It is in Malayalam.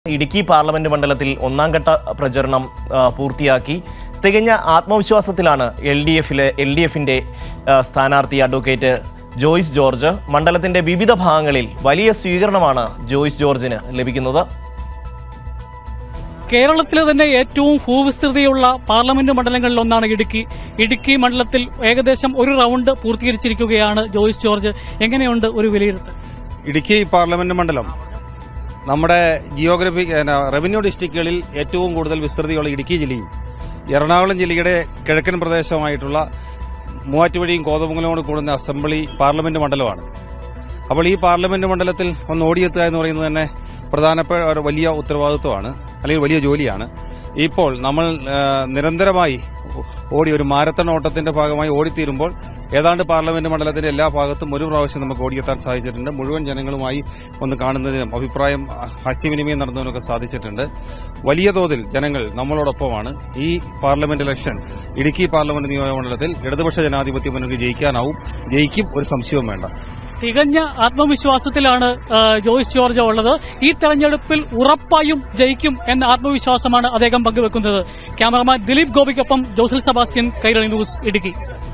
ഇടുക്കി പാർലമെന്റ് മണ്ഡലത്തിൽ ഒന്നാം ഘട്ട പ്രചരണം ആ, പൂർത്തിയാക്കി തികഞ്ഞ ആത്മവിശ്വാസത്തിലാണ് എൽ ഡി എഫിലെ എൽ ഡി എഫിന്റെ സ്ഥാനാർത്ഥി അഡ്വക്കേറ്റ് ജോയ്സ് ജോർജ് മണ്ഡലത്തിന്റെ വിവിധ ഭാഗങ്ങളിൽ വലിയ സ്വീകരണമാണ് ജോയ്സ് ജോർജിന് ലഭിക്കുന്നത് കേരളത്തിലെ തന്നെ ഏറ്റവും ഭൂവിസ്തൃതിയുള്ള പാർലമെന്റ് മണ്ഡലങ്ങളിൽ ഒന്നാണ് ഇടുക്കി ഇടുക്കി മണ്ഡലത്തിൽ ഏകദേശം ഒരു റൗണ്ട് പൂർത്തീകരിച്ചിരിക്കുകയാണ് ജോയിസ് ജോർജ് എങ്ങനെയുണ്ട് ഒരു വിലയിരുത്തൽ ഇടുക്കി പാർലമെന്റ് മണ്ഡലം നമ്മുടെ ജിയോഗ്രഫി ഏന, റവന്യൂ ഡിസ്ട്രിക്റ്റുകളിൽ ഏറ്റവും കൂടുതൽ വിസ്തൃതിയുള്ള ഇടുക്കി ജില്ലയും എറണാകുളം ജില്ലയുടെ കിഴക്കൻ പ്രദേശമായിട്ടുള്ള മൂവാറ്റുപുഴയും കോതമംഗലവും കൂടുന്ന അസംബ്ലി പാർലമെന്റ് മണ്ഡലമാണ് അപ്പോൾ ഈ പാർലമെന്റ് മണ്ഡലത്തിൽ ഒന്ന് ഓടിയെത്തുക എന്ന് പറയുന്നത് തന്നെ പ്രധാനപ്പെട്ട ഒരു വലിയ ഉത്തരവാദിത്വമാണ് അല്ലെങ്കിൽ വലിയ ജോലിയാണ് ഇപ്പോൾ നമ്മൾ ആ, നിരന്തരമായി ഓടി ഒരു മാരത്തൺ ഓട്ടത്തിന്റെ ഭാഗമായി ഓടിത്തീരുമ്പോൾ ഏതാണ്ട് പാർലമെന്റ് മണ്ഡലത്തിന്റെ എല്ലാ ഭാഗത്തും ഒരു പ്രാവശ്യം നമുക്ക് ഓടിയെത്താൻ സാധിച്ചിട്ടുണ്ട് മുഴുവൻ ജനങ്ങളുമായി ഒന്ന് കാണുന്നതിനും അഭിപ്രായം ആശയവിനിമയം നടത്തുന്നതിനൊക്കെ സാധിച്ചിട്ടുണ്ട് വലിയ തോതിൽ ജനങ്ങൾ നമ്മളോടൊപ്പമാണ് ഈ പാർലമെന്റ് ഇലക്ഷൻ ഇടുക്കി പാർലമെന്റ് നിയോജകമണ്ഡലത്തിൽ ഇടതുപക്ഷ ജനാധിപത്യ മുന്നണി ജയിക്കാനാവും ജയിക്കും ഒരു സംശയവും വേണ്ട തികഞ്ഞ ആത്മവിശ്വാസത്തിലാണ് ആ, ജോയിസ് ജോർജ് ഉള്ളത് ഈ തെരഞ്ഞെടുപ്പിൽ ഉറപ്പായും ജയിക്കും എന്ന ആത്മവിശ്വാസമാണ് അദ്ദേഹം പങ്കുവെക്കുന്നത് ക്യാമറമാൻ ദിലീപ് ഗോപിക്കൊപ്പം ജോസൽ സെബാസ്റ്റ്യൻ കൈരളി ന്യൂസ് ഇടുക്കി